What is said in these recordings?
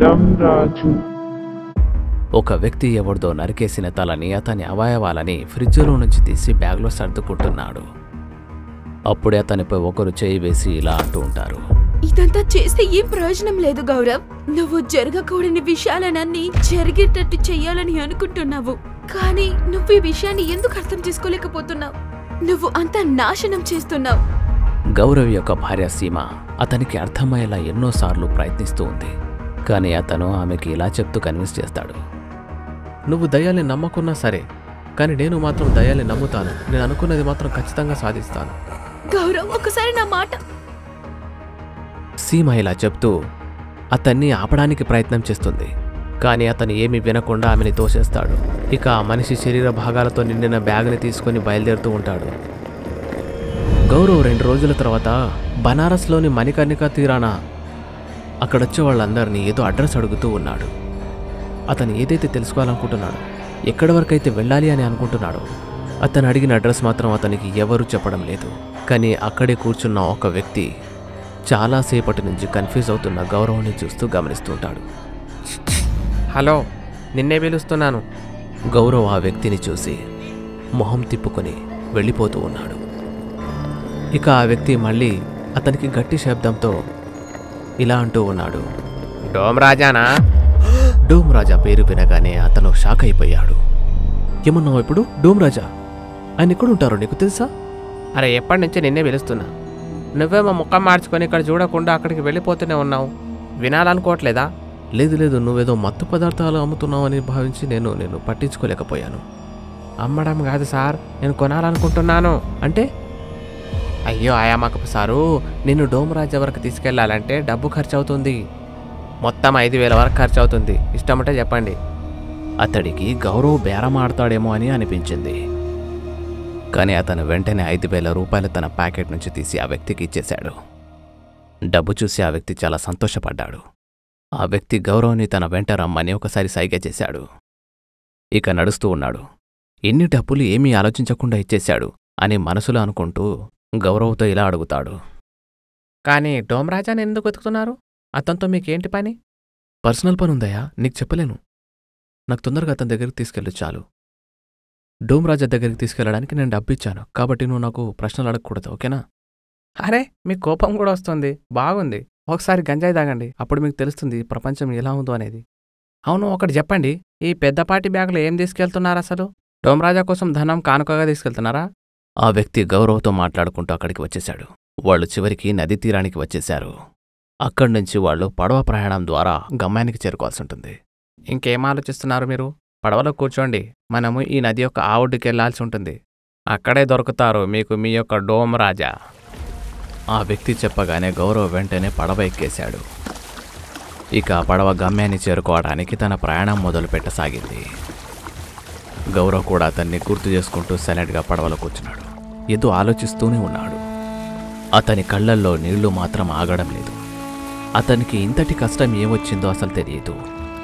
దమ్ రాజు ఒక వ్యక్తి ఎవరిదో నరికేసిన తలని అతని అవయవాలని ఫ్రిడ్జ్లో నుంచి తీసి బ్యాగ్లో సర్దుకుంటున్నాడు అప్పుడే అతనిపై ఒకరు చేయి వేసి ఇలా అంటూ ఉంటారు ఇదంతా చేస్తే ఏం ప్రయోజనం లేదు గౌరవ్ నువ్వు జరగకూడని విషయాలనన్నీ జరిగేటట్టు చెయ్యాలని అనుకుంటున్నావు కానీ నువ్వు ఈ విషయాన్ని ఎందుకు అర్థం చేసుకోలేకపోతున్నావు నువ్వు అంతా నాశనం చేస్తున్నావు గౌరవ్ యొక్క భార్య సీమ అతనికి అర్థమయ్యేలా ఎన్నోసార్లు ప్రయత్నిస్తూ ఉంది కానీ అతను ఆమెకి ఇలా చెప్తూ కన్విన్స్ చేస్తాడు నువ్వు దయ్యాల్ని నమ్మకున్నా సరే కానీ నేను మాత్రం దయ్యాల్ని నమ్ముతాను నేను అనుకున్నది మాత్రం ఖచ్చితంగా సాధిస్తాను గౌరవ్ ఒకసారి నా మాట సీమ ఇలా చెప్తూ అతన్ని ఆపడానికి ప్రయత్నం చేస్తుంది కానీ అతను ఏమీ వినకుండా ఆమెని తోసేస్తాడు ఇక ఆ మనిషి శరీర భాగాలతో నిండిన బ్యాగ్ని తీసుకొని బయలుదేరుతూ ఉంటాడు గౌరవ్ రెండు రోజుల తర్వాత బనారస్లోని మణికర్ణిక తీరాన అక్కడొచ్చే వాళ్ళందరినీ ఏదో అడ్రస్ అడుగుతూ ఉన్నాడు అతను ఏదైతే తెలుసుకోవాలనుకుంటున్నాడో ఎక్కడి వరకైతే వెళ్ళాలి అని అనుకుంటున్నాడో అతను అడిగిన అడ్రస్ మాత్రం అతనికి ఎవరూ చెప్పడం లేదు కానీ అక్కడే కూర్చున్న ఒక వ్యక్తి చాలాసేపటి నుంచి కన్ఫ్యూజ్ అవుతున్న గౌరవాన్ని చూస్తూ గమనిస్తుంటాడు హలో నిన్నే పిలుస్తున్నాను గౌరవ్ ఆ వ్యక్తిని చూసి మొహం తిప్పుకొని వెళ్ళిపోతూ ఉన్నాడు ఇక ఆ వ్యక్తి మళ్ళీ అతనికి గట్టి శబ్దంతో ఇలా అంటూ ఉన్నాడు డోమ్ రాజానా డూమ్ రాజా పేరు వినగానే అతను షాక్ అయిపోయాడు ఏమన్నావు ఇప్పుడు డూమ్ రాజా ఆయన ఎక్కడుంటారో నీకు తెలుసా అరే ఎప్పటి నుంచి నిన్నే పిలుస్తున్నా నువ్వేమో ముఖం మార్చుకొని ఇక్కడ చూడకుండా అక్కడికి వెళ్ళిపోతూనే ఉన్నావు వినాలనుకోవట్లేదా లేదు లేదు నువ్వేదో మత్తు పదార్థాలు అమ్ముతున్నావని భావించి నేను నేను పట్టించుకోలేకపోయాను అమ్మడం కాదు సార్ నేను కొనాలనుకుంటున్నాను అంటే అయ్యో ఆయామకపు సారు నిన్ను డోమరాజా వరకు తీసుకెళ్లాలంటే డబ్బు ఖర్చు అవుతుంది మొత్తం ఐదు వేల వరకు ఖర్చు అవుతుంది ఇష్టమంటే చెప్పండి అతడికి గౌరవ్ బేరం ఆడతాడేమో అని అనిపించింది కానీ అతను వెంటనే ఐదు వేల రూపాయలు తన ప్యాకెట్ నుంచి తీసి ఆ వ్యక్తికి ఇచ్చేశాడు డబ్బు చూసి ఆ వ్యక్తి చాలా సంతోషపడ్డాడు ఆ వ్యక్తి గౌరవ్ని తన వెంట రమ్మని ఒకసారి సైగ చేశాడు ఇక నడుస్తూ ఉన్నాడు ఎన్ని డబ్బులు ఏమీ ఆలోచించకుండా ఇచ్చేశాడు అని మనసులో అనుకుంటూ గౌరవ్తో ఇలా అడుగుతాడు కానీ డోమరాజాని ఎందుకు వెతుకుతున్నారు అతనితో మీకేంటి పని పర్సనల్ పని ఉందయ్యా నీకు చెప్పలేను నాకు తొందరగా అతని దగ్గరికి తీసుకెళ్ళు చాలు డోమ్ రాజా దగ్గరికి తీసుకెళ్ళడానికి నేను డబ్బు ఇచ్చాను కాబట్టి నువ్వు నాకు ప్రశ్నలు అడగకూడదు ఓకేనా అరే మీ కోపం కూడా వస్తుంది బాగుంది ఒకసారి గంజాయి తాగండి అప్పుడు మీకు తెలుస్తుంది ప్రపంచం ఎలా ఉందో అనేది అవును ఒకటి చెప్పండి ఈ పెద్దపాటి బ్యాగులో ఏం తీసుకెళ్తున్నారు అసలు డోమరాజా కోసం ధనం కానుకగా తీసుకెళ్తున్నారా ఆ వ్యక్తి గౌరవ్తో మాట్లాడుకుంటూ అక్కడికి వచ్చేశాడు వాళ్ళు చివరికి నదీ తీరానికి వచ్చేశారు అక్కడి నుంచి వాళ్ళు పడవ ప్రయాణం ద్వారా గమ్యానికి చేరుకోవాల్సి ఉంటుంది ఇంకేం ఆలోచిస్తున్నారు మీరు పడవలో కూర్చోండి మనము ఈ నది యొక్క ఆవుడికి వెళ్లాల్సి ఉంటుంది అక్కడే దొరుకుతారు మీకు మీ యొక్క డోమ్ రాజా ఆ వ్యక్తి చెప్పగానే గౌరవ్ వెంటనే పడవ ఎక్కేశాడు ఇక ఆ పడవ గమ్యాన్ని చేరుకోవడానికి తన ప్రయాణం మొదలు పెట్టసాగింది గౌరవ్ కూడా అతన్ని గుర్తు చేసుకుంటూ సైలెంట్గా పడవలో కూర్చున్నాడు ఏదో ఆలోచిస్తూనే ఉన్నాడు అతని కళ్ళల్లో నీళ్లు మాత్రం ఆగడం లేదు అతనికి ఇంతటి కష్టం ఏమొచ్చిందో అసలు తెలియదు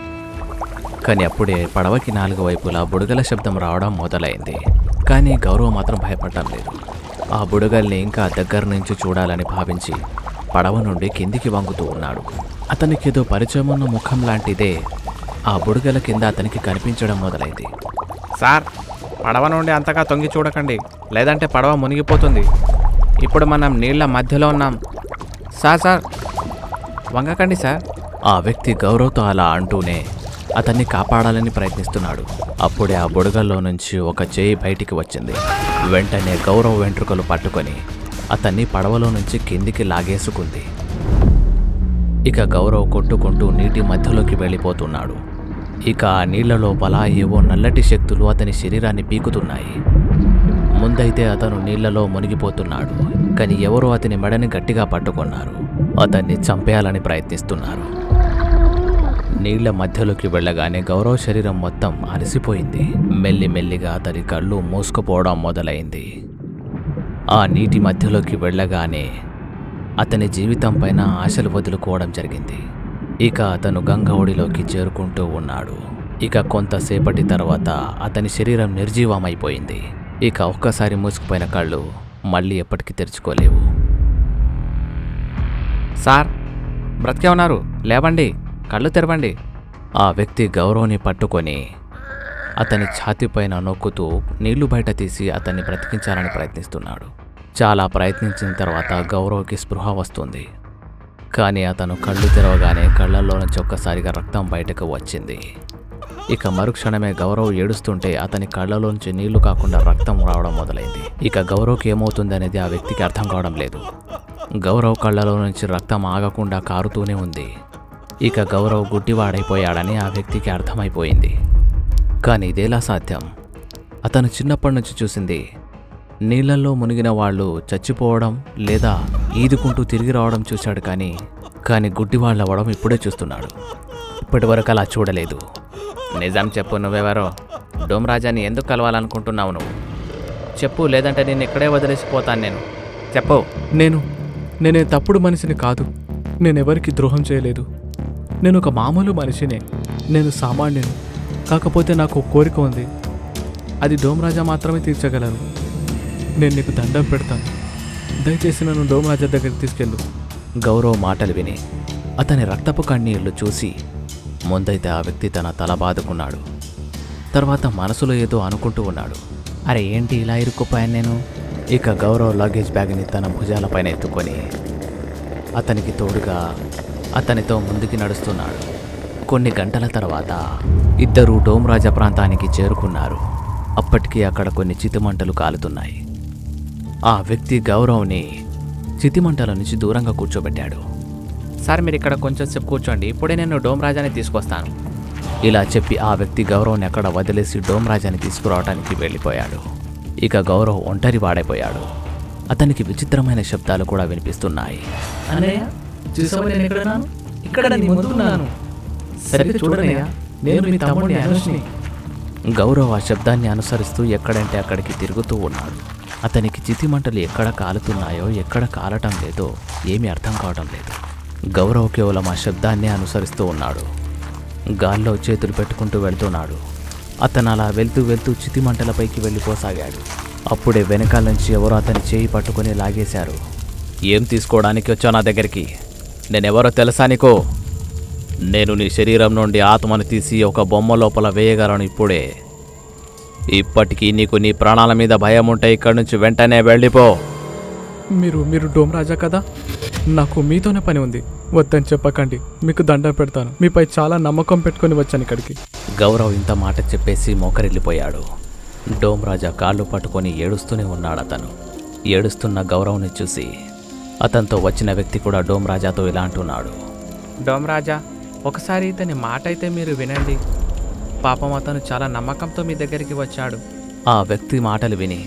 కానీ అప్పుడే పడవకి నాలుగు వైపులా బుడగల శబ్దం రావడం మొదలైంది కానీ గౌరవ్ మాత్రం భయపడటం లేదు ఆ బుడగల్ని ఇంకా దగ్గర నుంచి చూడాలని భావించి పడవ నుండి కిందికి వంగుతూ ఉన్నాడు అతనికేదో పరిచయమున్న ముఖం లాంటిదే ఆ బుడగల కింద అతనికి కనిపించడం మొదలైంది సార్ పడవ నుండి అంతగా తొంగి చూడకండి లేదంటే పడవ మునిగిపోతుంది ఇప్పుడు మనం నీళ్ల మధ్యలో ఉన్నాం సార్ సార్ వంగకండి సార్ ఆ వ్యక్తి గౌరవ్తో అలా అంటూనే అతన్ని కాపాడాలని ప్రయత్నిస్తున్నాడు అప్పుడే ఆ బుడగల్లో నుంచి ఒక చేయి బయటికి వచ్చింది వెంటనే గౌరవ్ వెంట్రుకలు పట్టుకొని అతన్ని పడవలో నుంచి కిందికి లాగేసుకుంది ఇక గౌరవ్ కొట్టుకుంటూ నీటి మధ్యలోకి వెళ్ళిపోతున్నాడు ఇక ఆ నీళ్ల లోపల ఏవో నల్లటి శక్తులు అతని శరీరాన్ని పీకుతున్నాయి ముందైతే అతను నీళ్లలో మునిగిపోతున్నాడు కానీ ఎవరో అతని మెడని గట్టిగా పట్టుకున్నారు అతన్ని చంపేయాలని ప్రయత్నిస్తున్నారు నీళ్ల మధ్యలోకి వెళ్ళగానే గౌరవ్ శరీరం మొత్తం అలసిపోయింది మెల్లిమెల్లిగా అతని కళ్ళు మూసుకుపోవడం మొదలైంది ఆ నీటి మధ్యలోకి వెళ్ళగానే అతని జీవితం పైన ఆశలు వదులుకోవడం జరిగింది ఇక అతను గంగ ఒడిలోకి చేరుకుంటూ ఉన్నాడు ఇక కొంతసేపటి తర్వాత అతని శరీరం నిర్జీవమైపోయింది ఇక ఒక్కసారి మూసుకుపోయిన కళ్ళు మళ్ళీ ఎప్పటికీ తెరుచుకోలేవు సార్ బ్రతికే ఉన్నారు లేవండి కళ్ళు తెరవండి ఆ వ్యక్తి గౌరవ్ని పట్టుకొని అతని ఛాతీపైన నొక్కుతూ నీళ్లు బయట తీసి అతన్ని బ్రతికించాలని ప్రయత్నిస్తున్నాడు చాలా ప్రయత్నించిన తర్వాత గౌరవ్కి స్పృహ వస్తుంది కానీ అతను కళ్ళు తెరవగానే కళ్ళల్లో నుంచి ఒక్కసారిగా రక్తం బయటకు వచ్చింది ఇక మరుక్షణమే గౌరవ్ ఏడుస్తుంటే అతని కళ్ళలోంచి నీళ్లు కాకుండా రక్తం రావడం మొదలైంది ఇక గౌరవ్కి ఏమవుతుంది అనేది ఆ వ్యక్తికి అర్థం కావడం లేదు గౌరవ్ కళ్ళలో నుంచి రక్తం ఆగకుండా కారుతూనే ఉంది ఇక గౌరవ్ గుడ్డివాడైపోయాడని ఆ వ్యక్తికి అర్థమైపోయింది కానీ ఇదేలా సాధ్యం అతను చిన్నప్పటి నుంచి చూసింది నీళ్ళల్లో మునిగిన వాళ్ళు చచ్చిపోవడం లేదా ఈదుకుంటూ తిరిగి రావడం చూశాడు కానీ కానీ గుడ్డివాళ్ళు అవ్వడం ఇప్పుడే చూస్తున్నాడు ఇప్పటివరకు అలా చూడలేదు నిజం చెప్పు నువ్వెవరో డోమ్రాజాని ఎందుకు కలవాలనుకుంటున్నావు నువ్వు చెప్పు లేదంటే నేను ఇక్కడే వదిలేసిపోతాను నేను చెప్పు నేను నేనే తప్పుడు మనిషిని కాదు నేనెవరికి ద్రోహం చేయలేదు నేను ఒక మామూలు మనిషినే నేను సామాన్యుని కాకపోతే నాకు ఒక కోరిక ఉంది అది డోమరాజా మాత్రమే తీర్చగలరు నేను నీకు దండం పెడతాను దయచేసి నన్ను డోమరాజా దగ్గరికి తీసుకెళ్ళు గౌరవ్ మాటలు విని అతని రక్తపు కన్నీళ్లు చూసి ముందైతే ఆ వ్యక్తి తన తల బాదుకున్నాడు తర్వాత మనసులో ఏదో అనుకుంటూ ఉన్నాడు అరే ఏంటి ఇలా ఇరుక్కుపోయాను నేను ఇక గౌరవ్ లగేజ్ బ్యాగ్ని తన భుజాలపైన ఎత్తుకొని అతనికి తోడుగా అతనితో ముందుకి నడుస్తున్నాడు కొన్ని గంటల తర్వాత ఇద్దరు డోమ్రాజా ప్రాంతానికి చేరుకున్నారు అప్పటికి అక్కడ కొన్ని చితిమంటలు కాలుతున్నాయి ఆ వ్యక్తి గౌరవ్ని చితిమంటల నుంచి దూరంగా కూర్చోబెట్టాడు సార్ మీరు ఇక్కడ కొంచెం సేపు కూర్చోండి ఇప్పుడే నేను డోమరాజాని తీసుకొస్తాను ఇలా చెప్పి ఆ వ్యక్తి గౌరవ్ని అక్కడ వదిలేసి డోమ్రాజాని తీసుకురావడానికి వెళ్ళిపోయాడు ఇక గౌరవ్ ఒంటరి వాడైపోయాడు అతనికి విచిత్రమైన శబ్దాలు కూడా వినిపిస్తున్నాయి అన్నయ్య చూసావా నేను ఎక్కడున్నాను ఇక్కడ నీ ముందు ఉన్నాను సరిగ్గా చూడనయ్యా నేను మీ తమ్ముడిని అనుష్ని గౌరవ్ ఆ శబ్దాన్ని అనుసరిస్తూ ఎక్కడంటే అక్కడికి తిరుగుతూ ఉన్నాడు అతనికి చితిమంటలు ఎక్కడ కాలుతున్నాయో ఎక్కడ కాలటం లేదో ఏమీ అర్థం కావడం లేదు గౌరవ్ కేవలం ఆ శబ్దాన్ని అనుసరిస్తూ ఉన్నాడు గాల్లో చేతులు పెట్టుకుంటూ వెళ్తున్నాడు అతను అలా వెళ్తూ వెళ్తూ చితిమంటలపైకి వెళ్ళిపోసాగాడు అప్పుడే వెనకాల నుంచి ఎవరో అతని చేయి పట్టుకొని లాగేశారు ఏం తీసుకోవడానికి వచ్చావు నా దగ్గరికి నేనెవరో తెలుసా నీకో నేను నీ శరీరం నుండి ఆత్మను తీసి ఒక బొమ్మ లోపల వేయగలను ఇప్పుడే ఇప్పటికీ నీకు నీ ప్రాణాల మీద భయం ఉంటే ఇక్కడి నుంచి వెంటనే వెళ్ళిపో మీరు మీరు డోమరాజా కదా నాకు మీతోనే పని ఉంది వద్దని చెప్పకండి మీకు దండం పెడతాను మీపై చాలా నమ్మకం పెట్టుకొని వచ్చాను ఇక్కడికి గౌరవ్ ఇంత మాట చెప్పేసి మోకరిల్లిపోయాడు డోమ్ రాజా కాళ్ళు పట్టుకొని ఏడుస్తూనే ఉన్నాడు అతను ఏడుస్తున్న గౌరవ్ని చూసి అతనితో వచ్చిన వ్యక్తి కూడా డోమ్ రాజాతో ఇలా అంటున్నాడు డోమరాజా ఒకసారి ఇతని మాట అయితే మీరు వినండి పాపం అతను చాలా నమ్మకంతో మీ దగ్గరికి వచ్చాడు ఆ వ్యక్తి మాటలు విని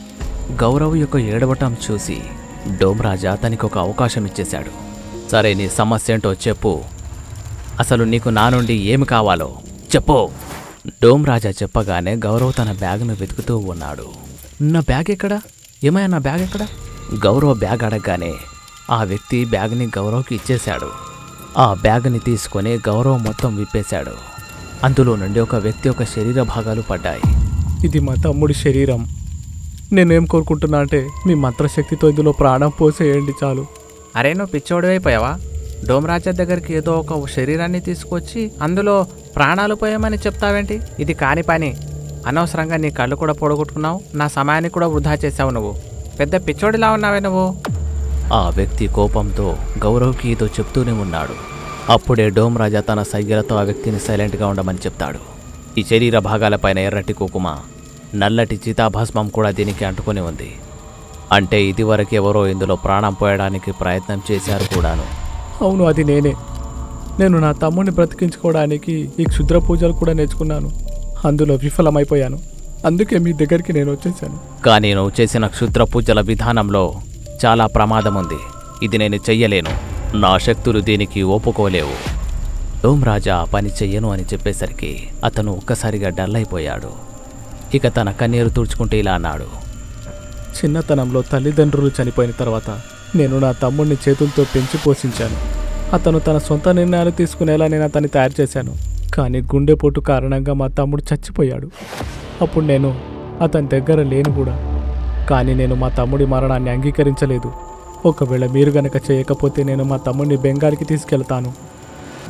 గౌరవ్ యొక్క ఏడవటం చూసి డోమ్ రాజా అతనికి ఒక అవకాశం ఇచ్చేశాడు సరే నీ సమస్య ఏంటో చెప్పు అసలు నీకు నా నుండి ఏమి కావాలో చెప్పు డోమ్ రాజా చెప్పగానే గౌరవ్ తన బ్యాగ్ను వెతుకుతూ ఉన్నాడు నా బ్యాగ్ ఎక్కడా ఏమయ్యా నా బ్యాగ్ ఎక్కడా గౌరవ్ బ్యాగ్ అడగగానే ఆ వ్యక్తి బ్యాగ్ని గౌరవ్కి ఇచ్చేశాడు ఆ బ్యాగ్ని తీసుకొని గౌరవ్ మొత్తం విప్పేశాడు అందులో నుండి ఒక వ్యక్తి యొక్క శరీర భాగాలు పడ్డాయి ఇది మా తమ్ముడి శరీరం నేనేం కోరుకుంటున్నా అంటే మీ మంత్రశక్తితో ఇందులో ప్రాణం పోసేయండి చాలు అరే నువ్వు పిచ్చోడి అయిపోయావా డోమరాజా దగ్గరికి ఏదో ఒక శరీరాన్ని తీసుకొచ్చి అందులో ప్రాణాలు పోయామని చెప్తావేంటి ఇది కాని పని అనవసరంగా నీ కళ్ళు కూడా పొడగొట్టుకున్నావు నా సమయాన్ని కూడా వృధా చేసావు నువ్వు పెద్ద పిచ్చోడిలా ఉన్నావే నువ్వు ఆ వ్యక్తి కోపంతో గౌరవ్కి ఏదో చెప్తూనే ఉన్నాడు అప్పుడే డోమ్ రాజా తన సైగలతో ఆ వ్యక్తిని సైలెంట్గా ఉండమని చెప్తాడు ఈ శరీర భాగాలపైన ఎర్రటి కుంకుమ నల్లటి చితాభస్మం కూడా దీనికి అంటుకొని ఉంది అంటే ఇదివరకు ఎవరో ఇందులో ప్రాణం పోయడానికి ప్రయత్నం చేశారు కూడాను అవును అది నేనే నేను నా తమ్ముడిని బ్రతికించుకోవడానికి ఈ క్షుద్ర పూజలు కూడా నేర్చుకున్నాను అందులో విఫలమైపోయాను అందుకే మీ దగ్గరికి నేను వచ్చేసాను కానీ నువ్వు చేసిన క్షుద్ర పూజల విధానంలో చాలా ప్రమాదం ఉంది ఇది నేను చెయ్యలేను నా శక్తులు దీనికి ఒప్పుకోలేవు ఓం రాజా ఆ పని చెయ్యను అని చెప్పేసరికి అతను ఒక్కసారిగా డల్ అయిపోయాడు ఇక తన కన్నీరు తుడుచుకుంటూ ఇలా అన్నాడు చిన్నతనంలో తల్లిదండ్రులు చనిపోయిన తర్వాత నేను నా తమ్ముడిని చేతులతో పెంచి పోషించాను అతను తన సొంత నిర్ణయాలు తీసుకునేలా నేను అతన్ని తయారు చేశాను కానీ గుండెపోటు కారణంగా మా తమ్ముడు చచ్చిపోయాడు అప్పుడు నేను అతని దగ్గర లేను కూడా కానీ నేను మా తమ్ముడి మరణాన్ని అంగీకరించలేదు ఒకవేళ మీరు గనక చేయకపోతే నేను మా తమ్ముడిని బెంగాల్కి తీసుకెళ్తాను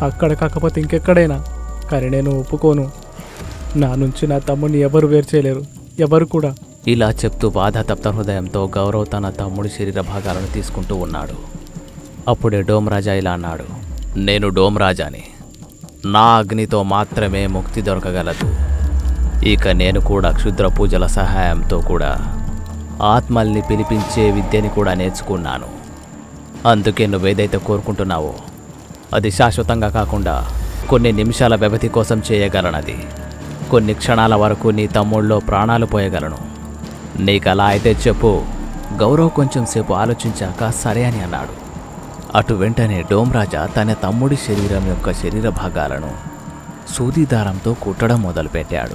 అక్కడ కాకపోతే ఇంకెక్కడైనా కానీ నేను ఒప్పుకోను నా నుంచి నా తమ్ముడిని ఎవరు వేరు చేయలేరు ఎవరు కూడా ఇలా చెప్తూ బాధాతప్త హృదయంతో గౌరవ్ తన తమ్ముడి శరీర భాగాలను తీసుకుంటూ ఉన్నాడు అప్పుడే డోమ్ రాజా ఇలా అన్నాడు నేను డోమ్ రాజాని నా అగ్నితో మాత్రమే ముక్తి దొరకగలదు ఇక నేను కూడా క్షుద్ర పూజల సహాయంతో కూడా ఆత్మల్ని పిలిపించే విద్యని కూడా నేర్చుకున్నాను అందుకే నువ్వేదైతే కోరుకుంటున్నావో అది శాశ్వతంగా కాకుండా కొన్ని నిమిషాల వ్యవధి కోసం చేయగలనది కొన్ని క్షణాల వరకు నీ తమ్ముళ్ళలో ప్రాణాలు పోయగలను నీకు అలా అయితే చెప్పు గౌరవ్ కొంచెం సేపు ఆలోచించాక సరే అని అన్నాడు అటు వెంటనే డోమ్రాజా తన తమ్ముడి శరీరం యొక్క శరీర భాగాలను సూది దారంతో కుట్టడం మొదలుపెట్టాడు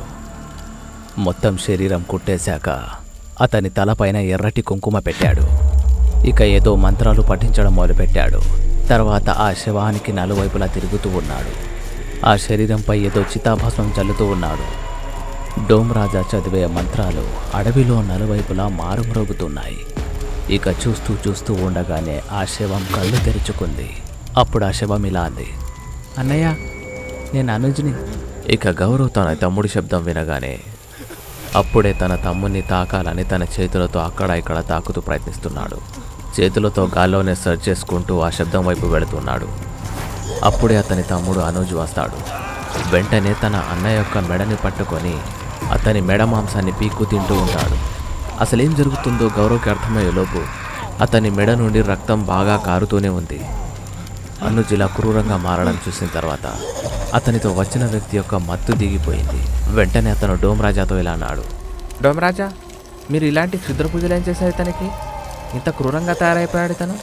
మొత్తం శరీరం కుట్టేశాక అతని తలపైన ఎర్రటి కుంకుమ పెట్టాడు ఇక ఏదో మంత్రాలు పఠించడం మొదలుపెట్టాడు తర్వాత ఆ శవానికి నలువైపులా తిరుగుతూ ఉన్నాడు ఆ శరీరంపై ఏదో చితాభస్మం చల్లుతూ ఉన్నాడు డోమ్ రాజా చదివే మంత్రాలు అడవిలో నలువైపులా మారుమ్రోగుతున్నాయి ఇక చూస్తూ చూస్తూ ఉండగానే ఆ శవం కళ్ళు తెరుచుకుంది అప్పుడు ఆ శవం ఇలా అంది అన్నయ్య నేను అనుజ్ని ఇక గౌరవ్ తన తమ్ముడి శబ్దం వినగానే అప్పుడే తన తమ్ముడిని తాకాలని తన చేతులతో అక్కడ ఇక్కడ తాకుతూ ప్రయత్నిస్తున్నాడు చేతులతో గాల్లోనే సర్చ్ చేసుకుంటూ ఆ శబ్దం వైపు వెళుతున్నాడు అప్పుడే అతని తమ్ముడు అనుజ్ వస్తాడు వెంటనే తన అన్న యొక్క మెడని పట్టుకొని అతని మెడ మాంసాన్ని పీక్కు తింటూ ఉంటాడు అసలేం జరుగుతుందో గౌరవ్కి అర్థమయ్యేలోపు అతని మెడ నుండి రక్తం బాగా కారుతూనే ఉంది అనుజ్ ఇలా క్రూరంగా మారడం చూసిన తర్వాత అతనితో వచ్చిన వ్యక్తి యొక్క మత్తు దిగిపోయింది వెంటనే అతను డోమ్రాజాతో ఇలా అన్నాడు డోమరాజా మీరు ఇలాంటి క్షుద్ర పూజలు ఏం చేశారు ఇతనికి ఇంత క్రూరంగా తయారైపోయాడు ఇతను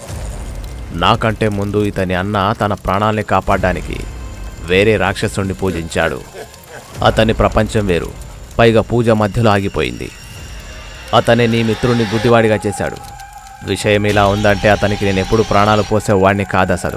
నాకంటే ముందు ఇతని అన్న తన ప్రాణాల్ని కాపాడడానికి వేరే రాక్షసుడిని పూజించాడు అతని ప్రపంచం వేరు పైగా పూజ మధ్యలో ఆగిపోయింది అతనే నీ మిత్రుడిని గుడ్డివాడిగా చేశాడు విషయం ఇలా ఉందంటే అతనికి నేను ఎప్పుడు ప్రాణాలు పోసేవాడిని కాదు అసలు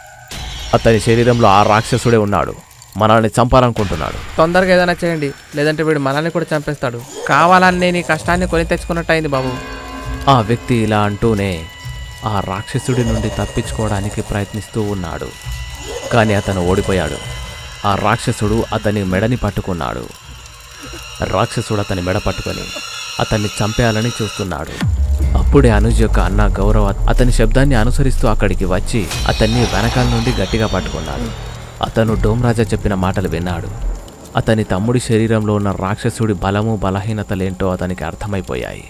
అతని శరీరంలో ఆ రాక్షసుడే ఉన్నాడు మనల్ని చంపాలనుకుంటున్నాడు తొందరగా ఏదైనా చేయండి లేదంటే వీడు మనల్ని కూడా చంపేస్తాడు కావాలని నేను ఈ కష్టాన్ని కొని తెచ్చుకున్నట్టు అయింది బాబు ఆ వ్యక్తి ఇలా అంటూనే ఆ రాక్షసుడి నుండి తప్పించుకోవడానికి ప్రయత్నిస్తూ ఉన్నాడు కానీ అతను ఓడిపోయాడు ఆ రాక్షసుడు అతని మెడని పట్టుకున్నాడు రాక్షసుడు అతని మెడ పట్టుకొని అతన్ని చంపేయాలని చూస్తున్నాడు అప్పుడే అనుజ్ యొక్క అన్న గౌరవ్ అతని శబ్దాన్ని అనుసరిస్తూ అక్కడికి వచ్చి అతన్ని వెనకాల నుండి గట్టిగా పట్టుకున్నాడు అతను డోమ్రాజా చెప్పిన మాటలు విన్నాడు అతని తమ్ముడి శరీరంలో ఉన్న రాక్షసుడి బలము బలహీనతలేంటో అతనికి అర్థమైపోయాయి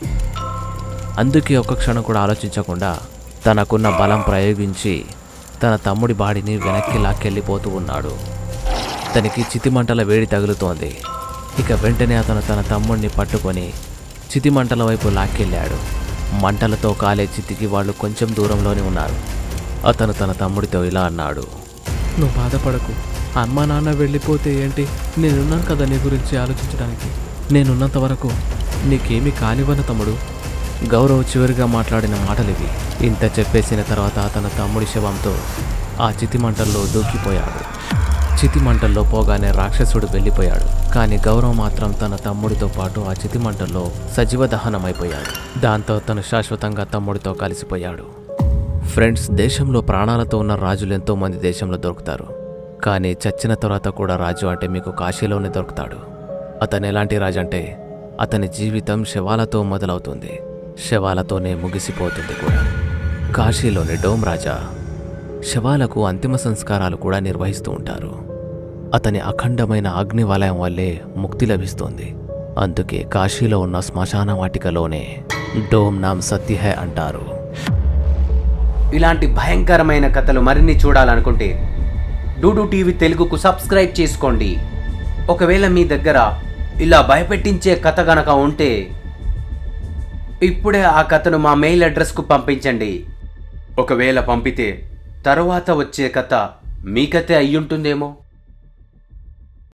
అందుకే ఒక్క క్షణం కూడా ఆలోచించకుండా తనకున్న బలం ప్రయోగించి తన తమ్ముడి బాడిని వెనక్కి లాక్కెళ్ళిపోతూ ఉన్నాడు తనకి చితిమంటల వేడి తగులుతోంది ఇక వెంటనే అతను తన తమ్ముడిని పట్టుకొని చితిమంటల వైపు లాక్కెళ్ళాడు మంటలతో కాలే చితికి వాళ్ళు కొంచెం దూరంలోనే ఉన్నారు అతను తన తమ్ముడితో ఇలా అన్నాడు నువ్వు బాధపడకు అమ్మ నాన్న వెళ్ళిపోతే ఏంటి నేనున్నాను కదా నీ గురించి ఆలోచించడానికి నేనున్నంత వరకు నీకేమీ కానివ్వను తమ్ముడు గౌరవ్ చివరిగా మాట్లాడిన మాటలివి ఇంత చెప్పేసిన తర్వాత తన తమ్ముడి శవంతో ఆ చితి మంటల్లో దూకిపోయాడు చితి మంటల్లో పోగానే రాక్షసుడు వెళ్ళిపోయాడు కానీ గౌరవ్ మాత్రం తన తమ్ముడితో పాటు ఆ చితి మంటల్లో సజీవ దహనమైపోయాడు దాంతో తను శాశ్వతంగా తమ్ముడితో కలిసిపోయాడు ఫ్రెండ్స్ దేశంలో ప్రాణాలతో ఉన్న రాజులు ఎంతో మంది దేశంలో దొరుకుతారు కానీ చచ్చిన తర్వాత కూడా రాజు అంటే మీకు కాశీలోనే దొరుకుతాడు అతను ఎలాంటి రాజు అంటే అతని జీవితం శవాలతో మొదలవుతుంది శవాలతోనే ముగిసిపోతుంది కూడా కాశీలోని డోమ్ రాజా శవాలకు అంతిమ సంస్కారాలు కూడా నిర్వహిస్తూ ఉంటారు అతని అఖండమైన అగ్ని వలయం వల్లే ముక్తి లభిస్తుంది అందుకే కాశీలో ఉన్న శ్మశాన వాటికలోనే డోమ్ నామ్ సత్య హై అంటారు ఇలాంటి భయంకరమైన కథలు మరిన్ని చూడాలనుకుంటే డూడు టీవీ తెలుగుకు సబ్స్క్రైబ్ చేసుకోండి ఒకవేళ మీ దగ్గర ఇలా భయపెట్టించే కథ గనక ఉంటే ఇప్పుడే ఆ కథను మా మెయిల్ అడ్రస్కు పంపించండి ఒకవేళ పంపితే తరువాత వచ్చే కథ మీ కథే అయ్యుంటుందేమో